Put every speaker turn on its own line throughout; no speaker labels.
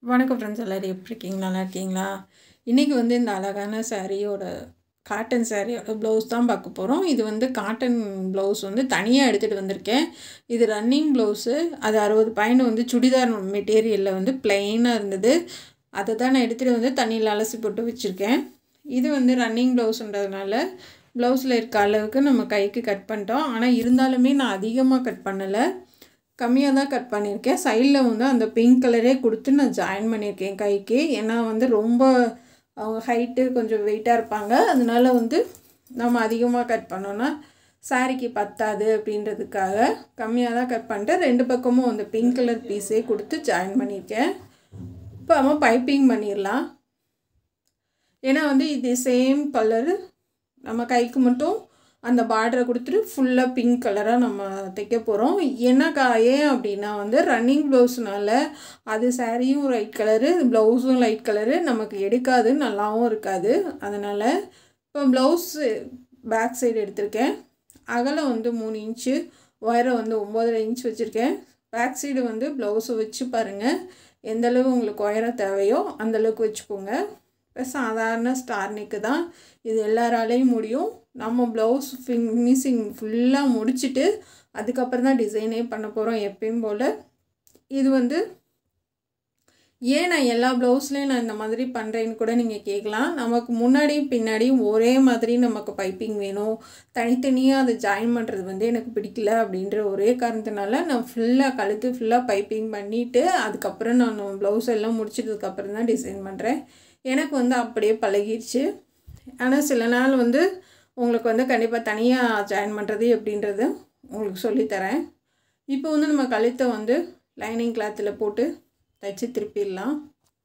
வணக்கம் ஃப்ரெண்ட்ஸ் எல்லோரும் எப்படி இருக்கீங்க நல்லா இருக்கீங்களா இன்றைக்கி வந்து இந்த அழகான சாரியோட காட்டன் சாரியோட ப்ளவுஸ் தான் பார்க்க போகிறோம் இது வந்து காட்டன் ப்ளவுஸ் வந்து தனியாக எடுத்துகிட்டு வந்திருக்கேன் இது ரன்னிங் ப்ளவுஸு அது அறுபது பாயிண்ட் வந்து சுடிதார் மெட்டீரியலில் வந்து பிளெயினாக இருந்தது அதை தான் நான் எடுத்துகிட்டு வந்து தண்ணியில் அலசி போட்டு வச்சுருக்கேன் இது வந்து ரன்னிங் ப்ளவுஸுன்றதுனால ப்ளவுஸில் இருக்க அளவுக்கு நம்ம கைக்கு கட் பண்ணிட்டோம் ஆனால் இருந்தாலுமே நான் அதிகமாக கட் பண்ணலை கம்மியாக தான் கட் பண்ணியிருக்கேன் சைடில் வந்து அந்த பிங்க் கலரே கொடுத்து நான் ஜாயின் பண்ணியிருக்கேன் கைக்கு ஏன்னா வந்து ரொம்ப அவங்க ஹைட்டு கொஞ்சம் வெயிட்டாக இருப்பாங்க அதனால வந்து நம்ம அதிகமாக கட் பண்ணோன்னா சாரிக்கு பத்தாது அப்படின்றதுக்காக கம்மியாக தான் கட் பண்ணிட்டு ரெண்டு பக்கமும் அந்த பிங்க் கலர் பீஸே கொடுத்து ஜாயின் பண்ணியிருக்கேன் இப்போ நம்ம பைப்பிங் பண்ணிடலாம் ஏன்னா வந்து இது சேம் கலரு நம்ம கைக்கு மட்டும் அந்த பார்டரை கொடுத்துட்டு ஃபுல்லாக பிங்க் கலராக நம்ம தைக்க போகிறோம் என்னக்கா ஏன் அப்படின்னா வந்து ரன்னிங் ப்ளவுஸ்னால அது சாரியும் லைட் கலரு ப்ளவுஸும் லைட் கலரு நமக்கு எடுக்காது நல்லாவும் இருக்காது அதனால் இப்போ ப்ளவுஸு பேக் சைடு எடுத்திருக்கேன் அகலம் வந்து மூணு இன்ச்சு ஒயரை வந்து ஒம்போதரை இன்ச் வச்சுருக்கேன் பேக் சைடு வந்து ப்ளவுஸை வச்சு பாருங்கள் எந்தளவு உங்களுக்கு ஒயரம் தேவையோ அந்தளவுக்கு வச்சுக்கோங்க இப்போ சாதாரண ஸ்டார் நெக்கு தான் இது எல்லாராலையும் முடியும் நம்ம ப்ளவுஸ் ஃபினிஷிங் ஃபுல்லாக முடிச்சுட்டு அதுக்கப்புறம் தான் டிசைனே பண்ண போகிறோம் எப்பயும் போல் இது வந்து ஏன் நான் எல்லா ப்ளவுஸ்லேயும் நான் இந்த மாதிரி பண்ணுறேன்னு கூட நீங்கள் கேட்கலாம் நமக்கு முன்னாடியும் பின்னாடியும் ஒரே மாதிரி நமக்கு பைப்பிங் வேணும் தனித்தனியாக அதை ஜாயின் பண்ணுறது வந்து எனக்கு பிடிக்கல அப்படின்ற ஒரே காரணத்தினால நான் ஃபுல்லாக கழுத்து ஃபுல்லாக பைப்பிங் பண்ணிவிட்டு அதுக்கப்புறம் நான் ப்ளவுஸ் எல்லாம் முடிச்சதுக்கப்புறம் தான் டிசைன் பண்ணுறேன் எனக்கு வந்து அப்படியே பழகிடுச்சு ஆனால் சில நாள் வந்து உங்களுக்கு வந்து கண்டிப்பாக தனியாக ஜாயின் பண்ணுறது எப்படின்றது உங்களுக்கு சொல்லித்தரேன் இப்போ வந்து நம்ம கழுத்தை வந்து லைனிங் கிளாத்தில் போட்டு தைச்சி திருப்பிடலாம்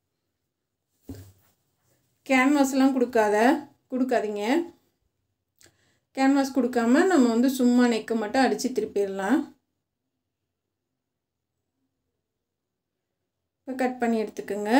கேன்வாஸ்லாம் கொடுக்காத கொடுக்காதீங்க கேன்வாஸ் கொடுக்காம நம்ம வந்து சும்மா நெக்கை மட்டும் அடித்து திருப்பிடலாம் இப்போ கட் பண்ணி எடுத்துக்கோங்க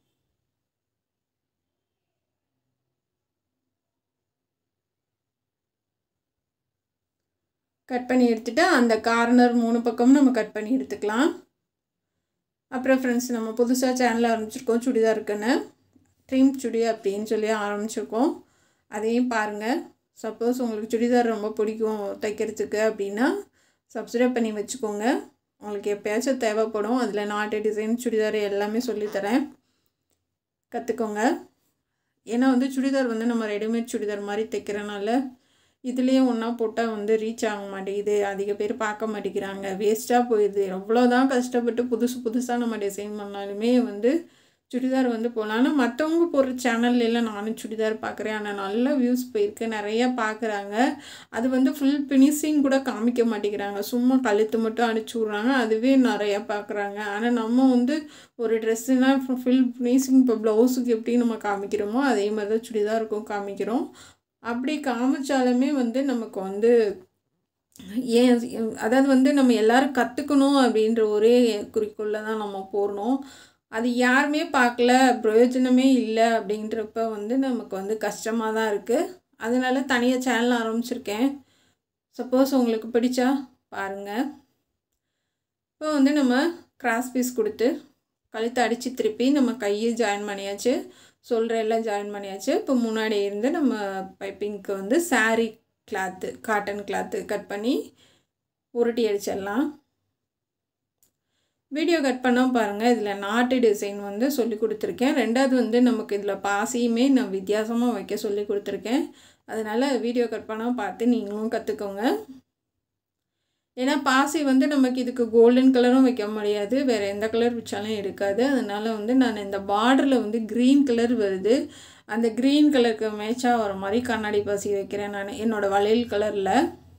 கட் பண்ணி எடுத்துகிட்டு அந்த கார்னர் மூணு பக்கமும் நம்ம கட் பண்ணி எடுத்துக்கலாம் அப்புறம் ஃப்ரெண்ட்ஸ் நம்ம புதுசாக சேனல் ஆரம்பிச்சிருக்கோம் சுடிதாருக்குன்னு ட்ரீம் சுடி அப்படின்னு சொல்லி ஆரம்பிச்சிருக்கோம் அதையும் பாருங்கள் சப்போஸ் உங்களுக்கு சுடிதார் ரொம்ப பிடிக்கும் தைக்கிறதுக்கு அப்படின்னா சப்ஸ்கிரைப் பண்ணி வச்சுக்கோங்க உங்களுக்கு எப்போயாச்சும் தேவைப்படும் அதில் நாட்டு டிசைன் சுடிதார் எல்லாமே சொல்லித்தரேன் கற்றுக்கோங்க ஏன்னா வந்து சுடிதார் வந்து நம்ம ரெடிமேட் சுடிதார் மாதிரி தைக்கிறனால இதுலேயும் ஒன்றா போட்டால் வந்து ரீச் ஆக மாட்டேங்குது அதிக பேர் பார்க்க மாட்டேங்கிறாங்க வேஸ்ட்டாக போயிடுது எவ்வளோதான் கஷ்டப்பட்டு புதுசு புதுசாக நம்ம டிசைன் பண்ணாலுமே வந்து சுடிதார் வந்து போகலாம் ஆனால் மற்றவங்க போடுற சேனல்லாம் நானும் சுடிதார் பார்க்குறேன் ஆனால் நல்ல வியூஸ் போயிருக்கு நிறையா பார்க்குறாங்க அது வந்து ஃபுல் ஃபினிஷிங் கூட காமிக்க மாட்டேங்கிறாங்க சும்மா கழுத்து மட்டும் அடிச்சு விட்றாங்க அதுவே நிறையா பார்க்குறாங்க ஆனால் நம்ம வந்து ஒரு ட்ரெஸ்ஸுனால் ஃபுல் ஃபினிஷிங் இப்போ ப்ளவுஸுக்கு எப்படி நம்ம காமிக்கிறோமோ அதே மாதிரி தான் சுடிதாருக்கும் காமிக்கிறோம் அப்படி காமிச்சாலுமே வந்து நமக்கு வந்து ஏன் அதாவது வந்து நம்ம எல்லோரும் கற்றுக்கணும் அப்படின்ற ஒரே குறிக்கோளில் தான் நம்ம போடணும் அது யாருமே பார்க்கல பிரயோஜனமே இல்லை அப்படின்றப்ப வந்து நமக்கு வந்து கஷ்டமாக தான் இருக்குது அதனால தனியாக சேனல் ஆரம்பிச்சிருக்கேன் சப்போஸ் உங்களுக்கு பிடிச்சா பாருங்கள் இப்போ வந்து நம்ம கிராஸ் பீஸ் கொடுத்து கழுத்தை அடித்து திருப்பி நம்ம கையை ஜாயின் பண்ணியாச்சு சொல்கிற எல்லாம் ஜாயின் பண்ணியாச்சு இப்போ முன்னாடி இருந்து நம்ம பைப்பிங்க்கு வந்து sari cloth cotton cloth cut பண்ணி உருட்டி அடிச்சிடலாம் வீடியோ கட் பண்ணால் பாருங்கள் இதில் நாட்டு டிசைன் வந்து சொல்லி கொடுத்துருக்கேன் ரெண்டாவது வந்து நமக்கு இதில் பாசியுமே நான் வித்தியாசமாக வைக்க சொல்லி கொடுத்துருக்கேன் அதனால் வீடியோ கட் பண்ணால் பார்த்து நீங்களும் கற்றுக்கோங்க ஏன்னா பாசி வந்து நமக்கு இதுக்கு கோல்டன் கலரும் வைக்க முடியாது வேறு எந்த கலர் வச்சாலும் எடுக்காது அதனால் வந்து நான் இந்த பார்டரில் வந்து க்ரீன் கலர் வருது அந்த க்ரீன் கலருக்கு மேட்சாக வர மாதிரி கண்ணாடி பாசி வைக்கிறேன் நான் என்னோடய வளையல் கலரில்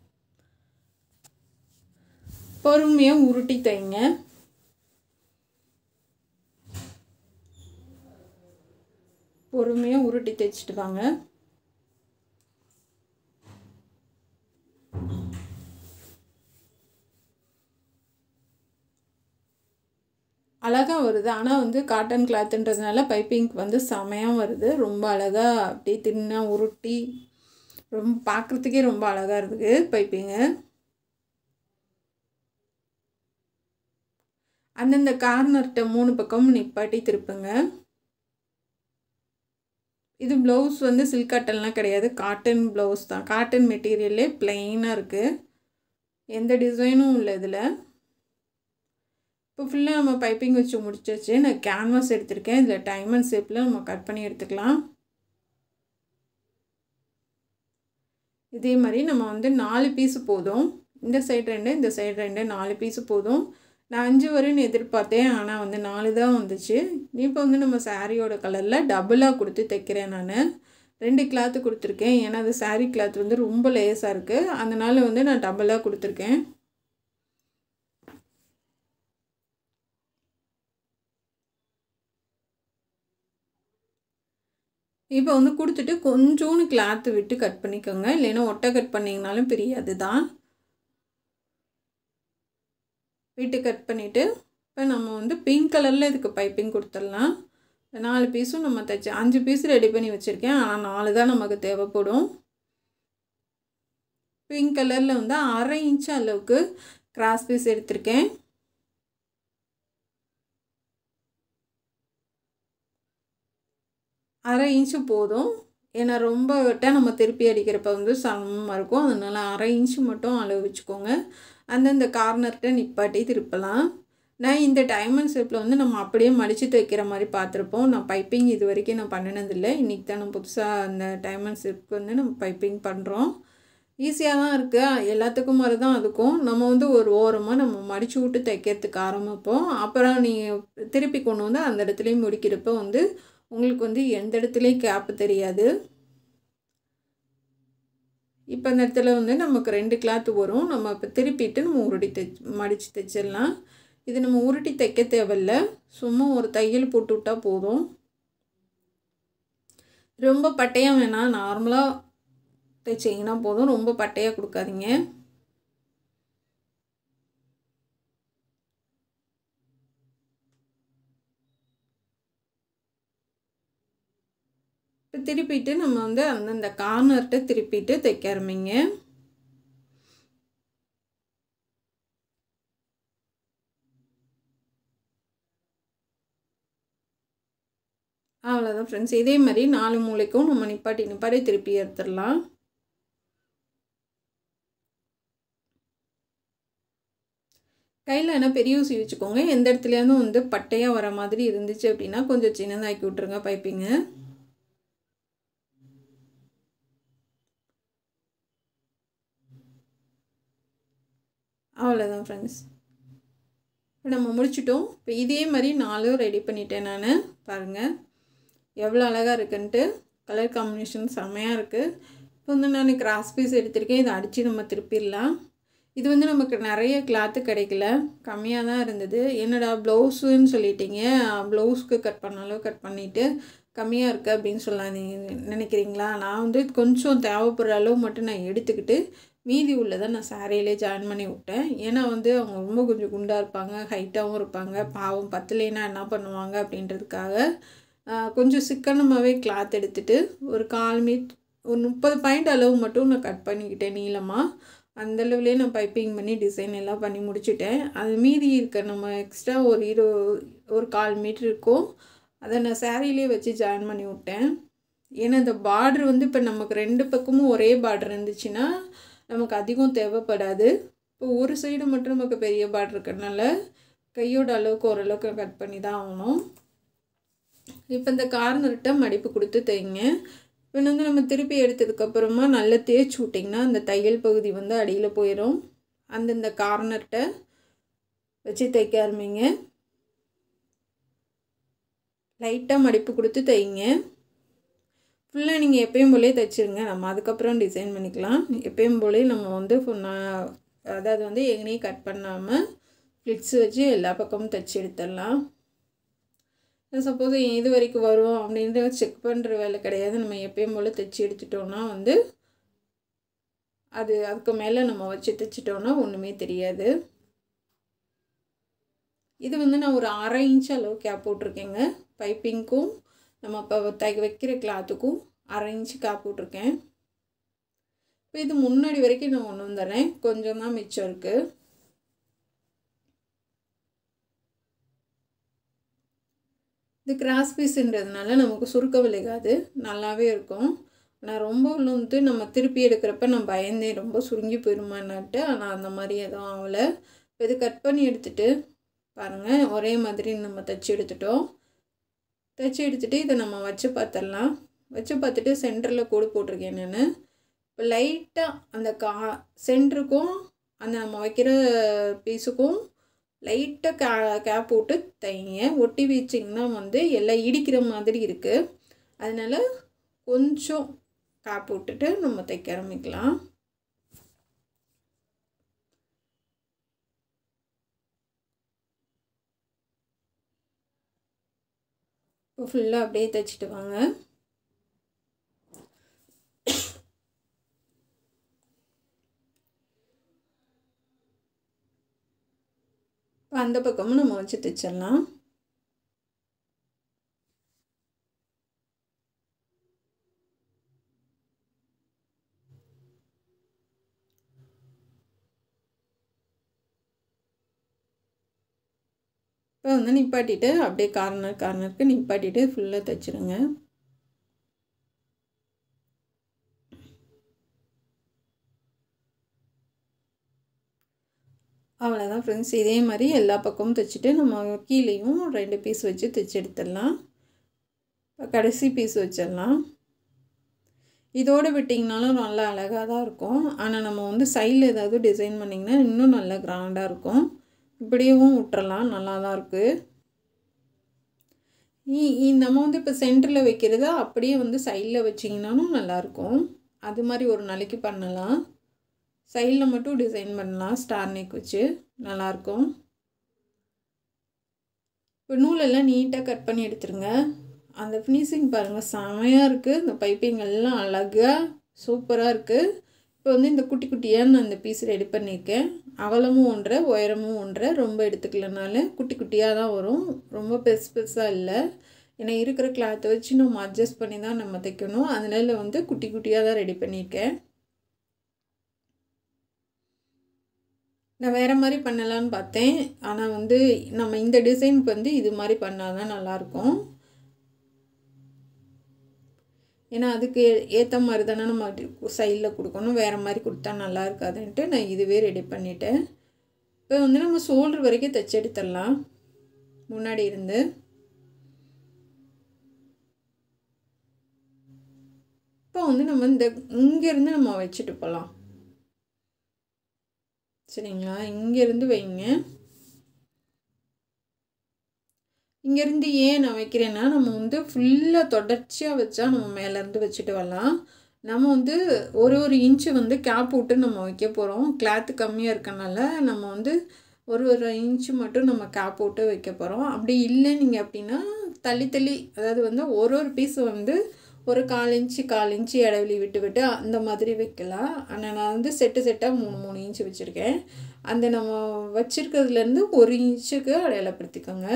பொறுமையாக உருட்டி தைங்க பொறுமையாக உருட்டி தைச்சிட்டு வாங்க அழகாக வருது ஆனால் வந்து காட்டன் கிளாத்துன்றதுனால பைப்பிங் வந்து செமையாக வருது ரொம்ப அழகாக அப்படியே தின்னாக உருட்டி ரொம்ப பார்க்குறதுக்கே ரொம்ப அழகாக இருக்குது பைப்பிங்கு அந்தந்த கார்னர்கிட்ட மூணு பக்கமும் நிப்பாட்டி திருப்புங்க இது ப்ளவுஸ் வந்து சில்க் காட்டன்லாம் கிடையாது காட்டன் ப்ளவுஸ் தான் காட்டன் மெட்டீரியல்லே பிளெயினாக இருக்குது எந்த டிசைனும் இல்லை இதில் இப்போ ஃபுல்லாக நம்ம பைப்பிங் வச்சு முடிச்சாச்சு நான் கேன்வாஸ் எடுத்திருக்கேன் இதில் டைமண்ட் ஷேப்பில் நம்ம கட் பண்ணி எடுத்துக்கலாம் இதே மாதிரி நம்ம வந்து நாலு பீஸு போதும் இந்த சைடு ரெண்டு இந்த சைடு ரெண்டு நாலு பீஸு போதும் நான் அஞ்சு வரும்னு எதிர்பார்த்தேன் ஆனால் வந்து நாலு தான் வந்துச்சு இப்போ வந்து நம்ம சாரியோட கலரில் டபுளாக கொடுத்து தைக்கிறேன் நான் ரெண்டு கிளாத்து கொடுத்துருக்கேன் ஏன்னா அது சாரீ கிளாத் வந்து ரொம்ப லேஸாக இருக்குது அதனால் வந்து நான் டபுளாக கொடுத்துருக்கேன் இப்போ வந்து கொடுத்துட்டு கொஞ்சோன்னு கிளாத்து விட்டு கட் பண்ணிக்கோங்க இல்லைன்னா ஒட்டை கட் பண்ணிங்கனாலும் பிரியாது தான் விட்டு கட் பண்ணிவிட்டு இப்போ நம்ம வந்து பிங்க் கலரில் இதுக்கு பைப்பிங் கொடுத்துடலாம் நாலு பீஸும் நம்ம தைச்சி அஞ்சு பீஸ் ரெடி பண்ணி வச்சுருக்கேன் ஆனால் நாலு தான் நமக்கு தேவைப்படும் பிங்க் கலரில் வந்து அரை இன்ச் அளவுக்கு கிராஸ் பீஸ் எடுத்திருக்கேன் அரை இன்ச்சு போதும் ஏன்னா ரொம்ப விட்டால் நம்ம திருப்பி அடிக்கிறப்ப வந்து சமமாக இருக்கும் அதனால் அரை இன்ச்சு மட்டும் அளவு வச்சுக்கோங்க அந்தந்த கார்னர்கிட்ட நிப்பாட்டி திருப்பலாம் நான் இந்த டைமண்ட் ஷேப்பில் வந்து நம்ம அப்படியே மடித்து தைக்கிற மாதிரி பார்த்துருப்போம் நான் பைப்பிங் இது வரைக்கும் நான் பண்ணினதில்லை இன்றைக்கி தான் நான் புதுசாக அந்த டைமண்ட் ஷேப்புக்கு வந்து நம்ம பைப்பிங் பண்ணுறோம் ஈஸியாக தான் இருக்குது எல்லாத்துக்கும் மாதிரி தான் அதுக்கும் நம்ம வந்து ஒரு ஓரமாக நம்ம மடித்து விட்டு தைக்கிறதுக்கு ஆரம்பிப்போம் அப்புறம் நீங்கள் திருப்பி கொண்டு வந்து அந்த இடத்துலையும் முடிக்கிறப்ப வந்து உங்களுக்கு வந்து எந்த இடத்துலையும் கேப்பு தெரியாது இப்போ அந்த இடத்துல வந்து நமக்கு ரெண்டு கிளாத்து வரும் நம்ம இப்போ திருப்பிட்டு நம்ம உருட்டி தைச் மடித்து தைச்சிடலாம் இது நம்ம உருட்டி தைக்க தேவையில்ல சும்மா ஒரு தையல் போட்டு விட்டால் போதும் ரொம்ப பட்டையாக வேணாம் நார்மலாக தைச்சிங்கன்னா போதும் ரொம்ப பட்டையாக கொடுக்காதீங்க இப்போ திருப்பிட்டு நம்ம வந்து அந்தந்த கார்னர்கிட்ட திருப்பிட்டு தைக்க ஆரம்பிங்க அவ்வளோதான் ஃப்ரெண்ட்ஸ் இதே மாதிரி நாலு மூளைக்கும் நம்ம நிப்பாட்டி நிப்பாட்டி திருப்பி எடுத்துடலாம் கையில் என்ன பெரிய ஊசி வச்சுக்கோங்க எந்த இடத்துலையாவது வந்து பட்டையாக வர மாதிரி இருந்துச்சு அப்படின்னா கொஞ்சம் சின்னதாக்கி விட்ருங்க பைப்பிங்க அவ்வளோதான் ஃப்ரெண்ட்ஸ் இப்போ நம்ம முடிச்சிட்டோம் இப்போ இதே மாதிரி நாலும் ரெடி பண்ணிட்டேன் நான் பாருங்கள் எவ்வளோ அழகாக இருக்குன்ட்டு கலர் காம்பினேஷன் செம்மையாக இருக்குது இப்போ வந்து நான் கிராஸ் பீஸ் எடுத்திருக்கேன் இதை அடித்து நம்ம திருப்பிடலாம் இது வந்து நமக்கு நிறைய கிளாத்து கிடைக்கல கம்மியாக தான் இருந்தது என்னடா ப்ளவுஸுன்னு சொல்லிட்டீங்க ப்ளவுஸ்க்கு கட் பண்ணாலும் கட் பண்ணிவிட்டு கம்மியாக இருக்குது அப்படின்னு சொல்ல நீங்கள் நினைக்கிறீங்களா நான் வந்து கொஞ்சம் தேவைப்படுற அளவு மட்டும் நான் எடுத்துக்கிட்டு மீதி உள்ளதை நான் சாரியிலே ஜாயின் பண்ணி விட்டேன் ஏன்னா வந்து அவங்க ரொம்ப கொஞ்சம் குண்டாக இருப்பாங்க ஹைட்டாகவும் இருப்பாங்க பாவம் பத்துலேனா என்ன பண்ணுவாங்க அப்படின்றதுக்காக கொஞ்சம் சிக்கனமாகவே கிளாத் எடுத்துகிட்டு ஒரு கால் மீட் ஒரு முப்பது பாயிண்ட் அளவு மட்டும் நான் கட் பண்ணிக்கிட்டேன் நீளமாக அந்த அளவுலேயே நான் பைப்பிங் பண்ணி டிசைன் எல்லாம் பண்ணி முடிச்சுட்டேன் அது மீதி இருக்க நம்ம எக்ஸ்ட்ரா ஒரு இரு ஒரு கால் மீட்ரு இருக்கும் அதை நான் சாரியிலே வச்சு ஜாயின் பண்ணி விட்டேன் ஏன்னா இந்த பார்ட்ரு வந்து இப்போ நமக்கு ரெண்டு பக்கமும் ஒரே பார்டர் இருந்துச்சுன்னா நமக்கு அதிகம் தேவைப்படாது இப்போ ஒரு சைடு மட்டும் நமக்கு பெரிய பார்டர் இருக்கிறதுனால கையோட அளவுக்கு ஓரளவுக்கு கட் பண்ணி தான் ஆகணும் இப்போ இந்த கார்னர்கிட்ட மடிப்பு கொடுத்து தைங்க இப்போ வந்து நம்ம திருப்பி எடுத்ததுக்கப்புறமா நல்லா தேய்ச்சி விட்டிங்கன்னா அந்த தையல் பகுதி வந்து அடியில் போயிடும் அந்தந்த கார்னர்கிட்ட வச்சு தைக்க ஆரம்பிங்க லைட்டாக மடிப்பு கொடுத்து தைங்க ஃபுல்லாக நீங்கள் எப்பயும் போலே தைச்சிருங்க நம்ம அதுக்கப்புறம் டிசைன் பண்ணிக்கலாம் எப்பயும் போலே நம்ம வந்து அதாவது வந்து எங்கேயும் கட் பண்ணாமல் ஃப்ளிட்ஸ் வச்சு எல்லா பக்கமும் தைச்சி எடுத்துடலாம் சப்போஸ் இது வரைக்கும் வரும் அப்படின்ற செக் பண்ணுற வேலை கிடையாது நம்ம எப்பயும் போல் தைச்சி எடுத்துட்டோம்னா வந்து அது அதுக்கு மேலே நம்ம வச்சு தைச்சிட்டோன்னா ஒன்றுமே தெரியாது இது வந்து நான் ஒரு அரை இன்ச் அளவு கேப் போட்டிருக்கேங்க பைப்பிங்க்கும் நம்ம இப்போ தை வைக்கிற கிளாத்துக்கும் அரை இன்ச்சு கேப் போட்டிருக்கேன் இப்போ இது முன்னாடி வரைக்கும் நான் ஒன்று வந்துடுறேன் கொஞ்சம் தான் மிச்சம் இருக்குது இது கிராஸ் பீஸுன்றதுனால நமக்கு சுருக்க விளையாது நல்லாவே இருக்கும் நான் ரொம்ப வந்து நம்ம திருப்பி எடுக்கிறப்ப நான் பயந்தேன் ரொம்ப சுருங்கி போயிடுமான்னாட்டு ஆனால் அந்த மாதிரி எதுவும் ஆகலை இப்போ இது கட் பண்ணி எடுத்துகிட்டு பாருங்கள் ஒரே மாதிரி நம்ம தைச்சி எடுத்துட்டோம் தைச்சி எடுத்துகிட்டு இதை நம்ம வச்சு பார்த்துடலாம் வச்சு பார்த்துட்டு சென்டரில் கோடு போட்டிருக்கேன் நான் இப்போ லைட்டாக அந்த கா சென்டருக்கும் அந்த நம்ம வைக்கிற பீஸுக்கும் லைட்டாக கே கேப் போட்டு தைங்க ஒட்டி வச்சிங்கன்னா வந்து எல்லாம் இடிக்கிற மாதிரி இருக்குது அதனால் கொஞ்சம் கேப் விட்டுட்டு நம்ம தைக்க ஆரம்பிக்கலாம் இப்போ ஃபுல்லாக அப்படியே தைச்சிட்டு வாங்க இப்போ அந்த பக்கமும் நம்ம வச்சு தைச்சிடலாம் இப்போ வந்து நிப்பாட்டிட்டு அப்படியே கார்னர் கார்னருக்கு நிப்பாட்டிட்டு ஃபுல்லாக தைச்சிருங்க அவ்வளோதான் ஃப்ரெண்ட்ஸ் இதே மாதிரி எல்லா பக்கமும் தைச்சிட்டு நம்ம கீழேயும் ரெண்டு பீஸ் வச்சு தைச்சி எடுத்துடலாம் கடைசி பீஸ் வச்சிடலாம் இதோடு விட்டிங்கனாலும் நல்லா அழகாக தான் இருக்கும் ஆனால் நம்ம வந்து சைடில் ஏதாவது டிசைன் பண்ணிங்கன்னா இன்னும் நல்லா கிராண்டாக இருக்கும் இப்படியேவும் விட்டுறலாம் நல்லா தான் இருக்குது நம்ம வந்து இப்போ சென்டரில் வைக்கிறத அப்படியே வந்து சைடில் வச்சிங்கனாலும் நல்லாயிருக்கும் அது மாதிரி ஒரு நாளைக்கு பண்ணலாம் சைடில் மட்டும் டிசைன் பண்ணலாம் ஸ்டார் நெக் வச்சு நல்லாயிருக்கும் இப்போ நூலெல்லாம் நீட்டாக கட் பண்ணி எடுத்துருங்க அந்த ஃபினிஷிங் பாருங்கள் செமையாக இருக்குது இந்த பைப்பிங் எல்லாம் அழகாக சூப்பராக இருக்குது இப்போ வந்து இந்த குட்டி குட்டியாக நான் இந்த பீஸ் ரெடி பண்ணியிருக்கேன் அகலமும் ஒன்றரை உயரமும் ஒன்றரை ரொம்ப எடுத்துக்கலனால குட்டி குட்டியாக தான் வரும் ரொம்ப பெருசு பெருசாக இல்லை ஏன்னா இருக்கிற கிளாத்தை வச்சு நம்ம அட்ஜஸ்ட் பண்ணி தான் நம்ம தைக்கணும் அதனால வந்து குட்டி குட்டியாக தான் ரெடி பண்ணியிருக்கேன் நான் வேறு மாதிரி பண்ணலான்னு பார்த்தேன் ஆனால் வந்து நம்ம இந்த டிசைனுக்கு வந்து இது மாதிரி பண்ணால் தான் நல்லாயிருக்கும் ஏன்னா அதுக்கு ஏற்ற மாதிரி தானே நம்ம சைடில் கொடுக்கணும் வேறு மாதிரி கொடுத்தா நல்லா இருக்காதுன்ட்டு நான் இதுவே ரெடி பண்ணிட்டேன் இப்போ வந்து நம்ம ஷோல்டர் வரைக்கும் தைச்சி எடுத்துடலாம் முன்னாடி இருந்து இப்போ வந்து நம்ம இந்த இங்கேருந்து நம்ம வச்சுட்டு போகலாம் சரிங்களா இங்கேருந்து வைங்க இங்கேருந்து ஏன் நான் வைக்கிறேன்னா நம்ம வந்து ஃபுல்லாக தொடர்ச்சியாக வச்சா நம்ம மேலேருந்து வச்சுட்டு வரலாம் நம்ம வந்து ஒரு ஒரு இன்ச்சு வந்து கேப் விட்டு நம்ம வைக்க போகிறோம் கிளாத்து கம்மியாக இருக்கனால நம்ம வந்து ஒரு ஒரு இன்ச்சு மட்டும் நம்ம கேப் விட்டு வைக்க போகிறோம் அப்படி இல்லை நீங்கள் அப்படின்னா தள்ளி தள்ளி அதாவது வந்து ஒரு ஒரு பீஸ் வந்து ஒரு கால் இன்ச்சு கால் இன்ச்சு இடைவெளி விட்டு விட்டு அந்த மாதிரி வைக்கலாம் ஆனால் நான் வந்து செட்டு செட்டாக மூணு மூணு இன்ச்சு வச்சுருக்கேன் அந்த நம்ம வச்சுருக்கிறதுலேருந்து ஒரு இன்ச்சுக்கு அடையாளப்படுத்திக்கோங்க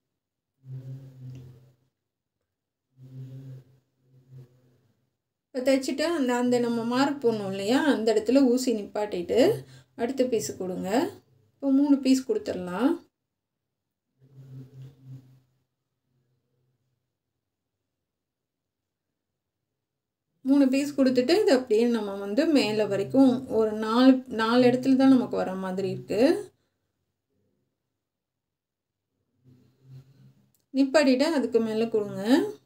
இப்போ தைச்சிட்டு அந்த அந்த நம்ம மார்க் போடணும் இல்லையா அந்த இடத்துல ஊசி நிப்பாட்டிட்டு அடுத்த பீஸு கொடுங்க இப்போ மூணு பீஸ் கொடுத்துடலாம் மூணு பீஸ் கொடுத்துட்டு இது அப்படியே நம்ம வந்து மேலே வரைக்கும் ஒரு நாலு நாலு இடத்துல தான் நமக்கு வர மாதிரி இருக்குது நிப்பாட்டிட்டு அதுக்கு மேலே கொடுங்க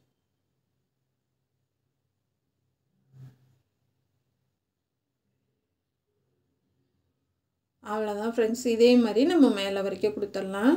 அவ்வளோதான் ஃப்ரெண்ட்ஸ் இதே மாதிரி நம்ம மேலே வரைக்கும் கொடுத்துடலாம்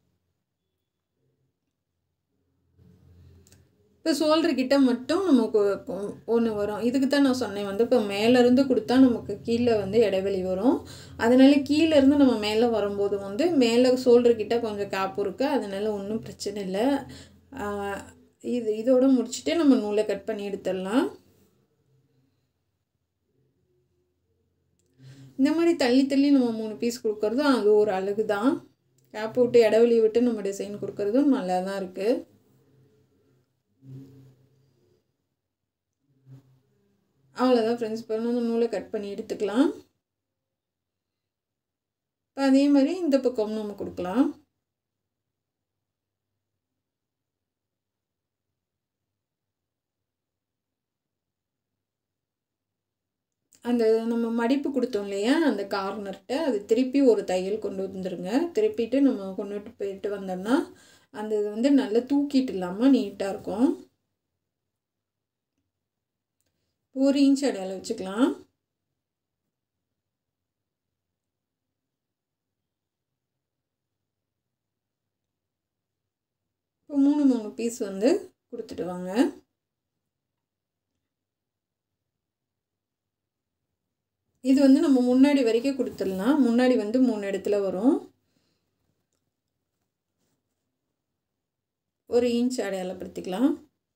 இப்போ சோல்டர்கிட்ட மட்டும் நமக்கு ஒன்று வரும் இதுக்கு தான் நான் சொன்னேன் வந்து இப்போ மேலேருந்து கொடுத்தா நமக்கு கீழே வந்து இடைவெளி வரும் அதனால கீழேருந்து நம்ம மேலே வரும்போது வந்து மேலே சோல்டர்கிட்ட கொஞ்சம் காப்பு இருக்குது அதனால ஒன்றும் பிரச்சனை இல்லை இது இதோடு முடிச்சுட்டு நம்ம நூலை கட் பண்ணி எடுத்துடலாம் இந்த மாதிரி தள்ளி தள்ளி நம்ம மூணு பீஸ் கொடுக்குறதும் அது ஒரு அழகு தான் கேப் விட்டு இடைவெளி விட்டு நம்ம டிசைன் கொடுக்குறதும் நல்லா தான் இருக்குது அவ்வளோதான் ஃப்ரெண்ட்ஸ் இப்போ வந்து நூலை கட் பண்ணி எடுத்துக்கலாம் இப்போ அதே மாதிரி இந்த பக்கம் நம்ம கொடுக்கலாம் அந்த நம்ம மடிப்பு கொடுத்தோம் இல்லையா அந்த கார்னர்கிட்ட அது திருப்பி ஒரு தையல் கொண்டு வந்துருங்க திருப்பிட்டு நம்ம கொண்டுட்டு போயிட்டு வந்தோம்னா அந்த இது வந்து நல்லா தூக்கிட்டு இல்லாமல் நீட்டாக இருக்கும் ஒரு இன்ச் அடையாளம் வச்சுக்கலாம் இப்போ மூணு மூணு பீஸ் வந்து கொடுத்துட்டு வாங்க இது வந்து நம்ம முன்னாடி வரைக்கும் கொடுத்துடலாம் முன்னாடி வந்து மூணு இடத்துல வரும் ஒரு இன்ச் அடையாளப்படுத்திக்கலாம்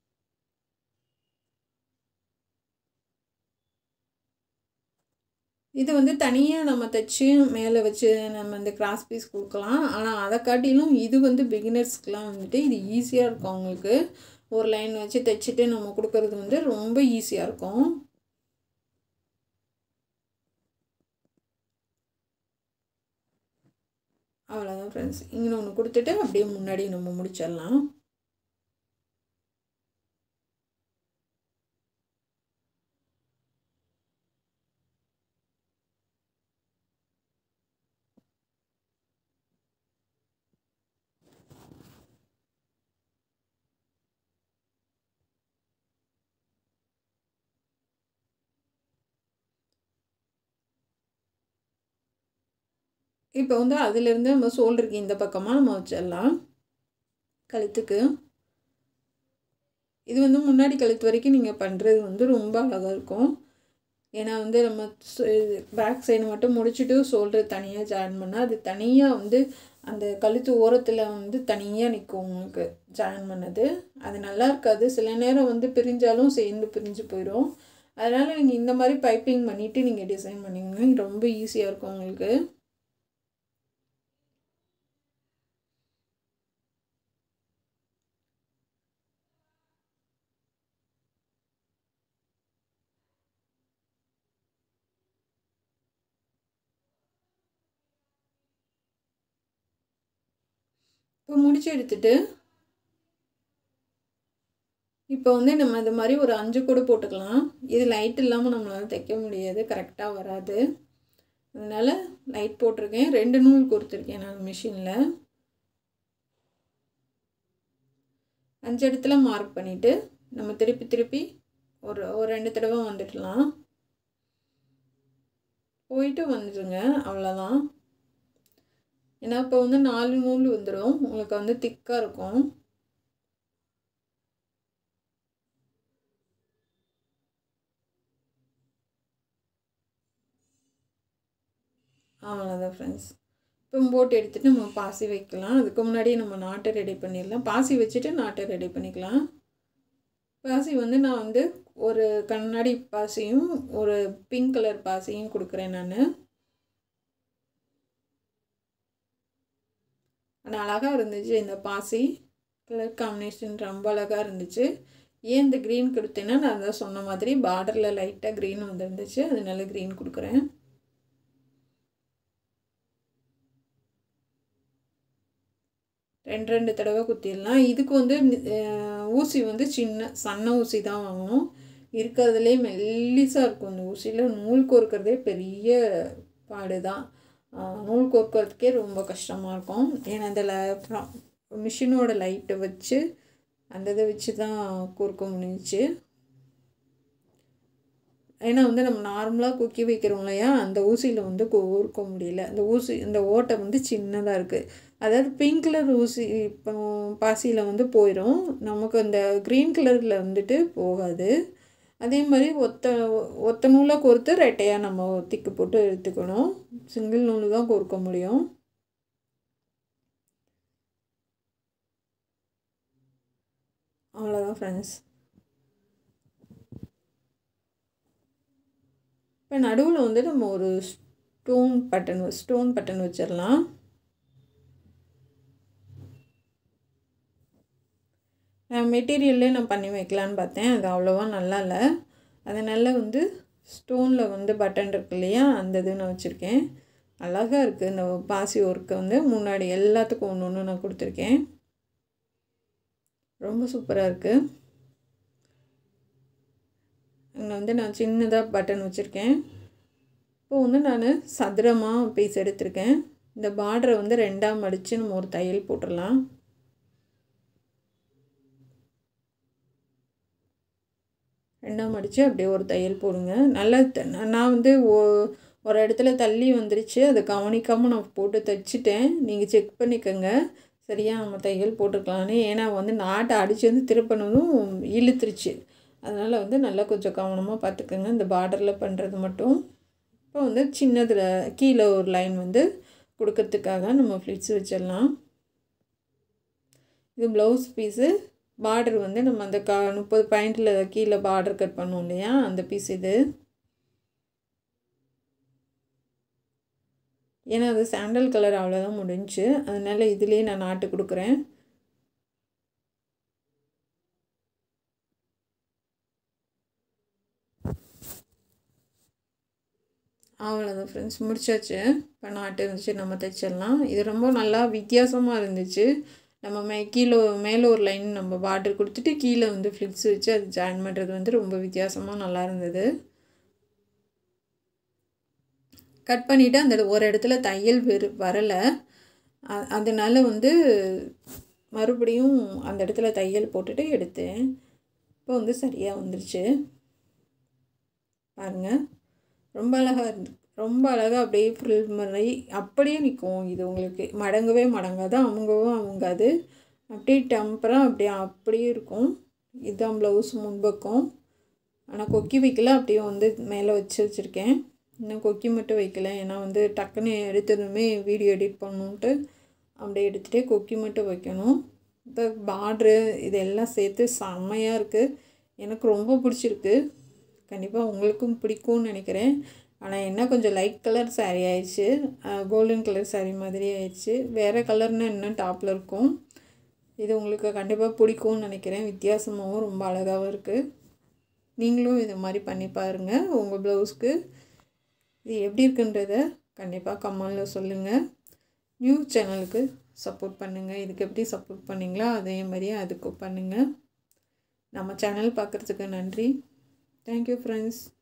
இது வந்து தனியாக நம்ம தைச்சி மேலே வச்சு நம்ம இந்த கிராஸ் பீஸ் கொடுக்கலாம் ஆனால் அதை காட்டிலும் இது வந்து பிகினர்ஸ்க்கெலாம் வந்துட்டு இது ஈஸியாக இருக்கும் அவங்களுக்கு ஒரு லைன் வச்சு தைச்சிட்டு நம்ம கொடுக்கறது வந்து ரொம்ப ஈஸியாக இருக்கும் அவ்வளோதான் ஃப்ரெண்ட்ஸ் இங்கே ஒன்று கொடுத்துட்டு அப்படியே முன்னாடி நம்ம முடிச்சிடலாம் இப்போ வந்து அதிலேருந்து நம்ம ஷோல்டருக்கு இந்த பக்கமாக நம்ம வச்சிடலாம் கழுத்துக்கு இது வந்து முன்னாடி கழுத்து வரைக்கும் நீங்கள் பண்ணுறது வந்து ரொம்ப அழகாக இருக்கும் ஏன்னா வந்து நம்ம பேக் சைடு மட்டும் முடிச்சுட்டு ஷோல்டர் தனியாக ஜாயின் பண்ணால் அது தனியாக வந்து அந்த கழுத்து ஓரத்தில் வந்து தனியாக நிற்கும் உங்களுக்கு ஜாயின் பண்ணது அது நல்லா இருக்காது சில நேரம் வந்து பிரிஞ்சாலும் சேர்ந்து பிரிஞ்சு போயிடும் அதனால் நீங்கள் இந்த மாதிரி பைப்பிங் பண்ணிவிட்டு நீங்கள் டிசைன் பண்ணிங்கன்னா ரொம்ப ஈஸியாக இருக்கும் உங்களுக்கு இப்போ முடிச்சு எடுத்துட்டு இப்போ வந்து நம்ம இது மாதிரி ஒரு அஞ்சு கூட போட்டுக்கலாம் இது லைட் இல்லாமல் நம்மளால் தைக்க முடியாது கரெக்டாக வராது அதனால் லைட் போட்டிருக்கேன் ரெண்டு நூல் கொடுத்துருக்கேன் நான் மிஷினில் அஞ்சு இடத்துல மார்க் பண்ணிவிட்டு நம்ம திருப்பி திருப்பி ஒரு ஒரு ரெண்டு தடவை வந்துடலாம் போயிட்டு வந்துடுங்க அவ்வளோதான் ஏன்னா இப்போ வந்து நாலு நூல் வந்துடும் உங்களுக்கு வந்து திக்காக இருக்கும் அவ்வளோதான் ஃப்ரெண்ட்ஸ் இப்போ போட்டு எடுத்துகிட்டு நம்ம பாசி வைக்கலாம் அதுக்கு முன்னாடி நம்ம நாட்டை ரெடி பண்ணிடலாம் பாசி வச்சுட்டு நாட்டை ரெடி பண்ணிக்கலாம் பாசி வந்து நான் வந்து ஒரு கண்ணாடி பாசியும் ஒரு பிங்க் கலர் பாசியும் கொடுக்குறேன் நான் ஆனால் அழகாக இருந்துச்சு இந்த பாசி கலர் காம்பினேஷன் ரொம்ப அழகாக இருந்துச்சு ஏன் இந்த க்ரீன் கொடுத்தேன்னா நான் தான் சொன்ன மாதிரி பார்டரில் லைட்டாக க்ரீன் வந்துருந்துச்சு அதனால க்ரீன் கொடுக்குறேன் ரெண்டு ரெண்டு தடவை குத்திடலாம் இதுக்கு வந்து ஊசி வந்து சின்ன சன்ன ஊசி தான் வாங்கணும் இருக்கிறதுலே மெல்லிசாக இருக்கும் அந்த ஊசியில் நூல் கோர்க்கிறதே பெரிய பாடு தான் நூல் கோர்க்கறதுக்கே ரொம்ப கஷ்டமாக இருக்கும் ஏன்னா அந்த மிஷினோட லைட்டை வச்சு அந்த இதை வச்சு தான் கோர்க்க முடிஞ்சிச்சு ஏன்னா வந்து நம்ம நார்மலாக குக்கி வைக்கிறோம் இல்லையா அந்த ஊசியில் வந்து கோர்க்க முடியல அந்த ஊசி இந்த ஓட்டை வந்து சின்னதாக இருக்குது அதாவது பிங்க் கலர் ஊசி இப்போ பாசியில் வந்து போயிடும் நமக்கு அந்த க்ரீன் கலரில் வந்துட்டு போகாது அதே மாதிரி ஒத்த ஒத்த நூலை கோர்த்து ரெட்டையாக நம்ம திக்கு போட்டு எடுத்துக்கணும் சிங்கிள் நூல் தான் கோர்க்க முடியும் அவ்வளோதான் ஃப்ரெண்ட்ஸ் இப்போ நடுவில் வந்து நம்ம ஒரு ஸ்டோன் பட்டன் ஸ்டோன் பட்டன் வச்சிடலாம் நான் மெட்டீரியல்லே நான் பண்ணி வைக்கலான்னு பார்த்தேன் அது அவ்வளோவா நல்லா இல்லை அதனால் வந்து ஸ்டோனில் வந்து பட்டன் இருக்கு இல்லையா அந்த இது நான் வச்சுருக்கேன் அழகாக இருக்குது இந்த பாசி ஒர்க்கு வந்து முன்னாடி எல்லாத்துக்கும் ஒன்று ஒன்று நான் கொடுத்துருக்கேன் ரொம்ப சூப்பராக இருக்குது இங்கே வந்து நான் சின்னதாக பட்டன் வச்சுருக்கேன் இப்போ வந்து நான் சதுரமாக பீஸ் எடுத்திருக்கேன் இந்த பார்டரை வந்து ரெண்டாக மடித்து நம்ம ஒரு தையல் போட்டுடலாம் ரெண்டாக மடித்து அப்படியே ஒரு தையல் போடுங்க நல்லா நான் வந்து ஓ ஒரு இடத்துல தள்ளி வந்துருச்சு அதை கவனிக்காமல் நான் போட்டு தைச்சிட்டேன் நீங்கள் செக் பண்ணிக்கோங்க சரியாக நம்ம தையல் போட்டுக்கலான்னு ஏன்னா வந்து நாட்டை அடித்து வந்து திருப்பினதும் இழுத்துருச்சு அதனால் வந்து நல்லா கொஞ்சம் கவனமாக பார்த்துக்கோங்க இந்த பார்டரில் பண்ணுறது மட்டும் இப்போ வந்து சின்னதில் கீழே ஒரு லைன் வந்து கொடுக்கறதுக்காக நம்ம ஃப்ளிட்ஸ் வச்சிடலாம் இது ப்ளவுஸ் பீஸு பார்டர் வந்து நம்ம அந்த கா முப்பது பாயிண்டில் கீழே பார்டர் கட் பண்ணோம் இல்லையா அந்த பீஸ் இது ஏன்னா அது சாண்டல் கலர் அவ்வளோதான் முடிஞ்சு அதனால் இதுலேயே நான் நாட்டு கொடுக்குறேன் அவ்வளோதான் ஃப்ரெண்ட்ஸ் முடிச்சாச்சு இப்போ நாட்டு இருந்துச்சு நம்ம தைச்சிடலாம் இது ரொம்ப நல்லா வித்தியாசமாக இருந்துச்சு நம்ம மே கீழே மேலே ஒரு லைன் நம்ம பார்டர் கொடுத்துட்டு கீழே வந்து ஃப்ளிக்ஸ் வச்சு அது ஜாயின் பண்ணுறது வந்து ரொம்ப வித்தியாசமாக நல்லா இருந்தது கட் பண்ணிவிட்டு அந்த ஒரு இடத்துல தையல் வெறு வரலை அதனால் வந்து மறுபடியும் அந்த இடத்துல தையல் போட்டுட்டு எடுத்தேன் இப்போ வந்து சரியாக வந்துருச்சு பாருங்கள் ரொம்ப அழகாக இருந்து ரொம்ப அழகாக அப்படியே ஃபுல் மாதிரி அப்படியே நிற்கும் இது உங்களுக்கு மடங்கவே மடங்காது அமுங்கவும் அமுங்காது அப்படியே டெம்பராக அப்படியே அப்படியே இருக்கும் இதுதான் ப்ளவுஸ் முன்பக்கம் ஆனால் கொக்கி வைக்கல அப்படியே வந்து மேலே வச்சு வச்சுருக்கேன் இன்னும் கொக்கி மட்டும் வைக்கல ஏன்னா வந்து டக்குன்னு எடுத்ததுமே வீடியோ எடிட் பண்ணணுன்ட்டு அப்படியே எடுத்துகிட்டே கொக்கி மட்டும் வைக்கணும் இப்போ பார்ட்ரு இதெல்லாம் சேர்த்து செம்மையாக இருக்குது எனக்கு ரொம்ப பிடிச்சிருக்கு கண்டிப்பாக உங்களுக்கும் பிடிக்கும்னு நினைக்கிறேன் ஆனால் என்ன கொஞ்சம் லைட் கலர் சாரீ ஆயிடுச்சு கோல்டன் கலர் சாரீ மாதிரி ஆயிடுச்சு வேறு கலர்னு இன்னும் டாப்பில் இருக்கும் இது உங்களுக்கு கண்டிப்பாக பிடிக்கும்னு நினைக்கிறேன் வித்தியாசமாகவும் ரொம்ப அழகாகவும் இருக்குது நீங்களும் இது மாதிரி பண்ணி பாருங்கள் உங்கள் ப்ளவுஸ்க்கு இது எப்படி இருக்குன்றத கண்டிப்பாக கமெண்டில் சொல்லுங்கள் நியூஸ் சேனலுக்கு சப்போர்ட் பண்ணுங்கள் இதுக்கு எப்படி சப்போர்ட் பண்ணிங்களோ அதே மாதிரியே அதுக்கு பண்ணுங்கள் நம்ம சேனல் பார்க்குறதுக்கு நன்றி தேங்க்யூ ஃப்ரெண்ட்ஸ்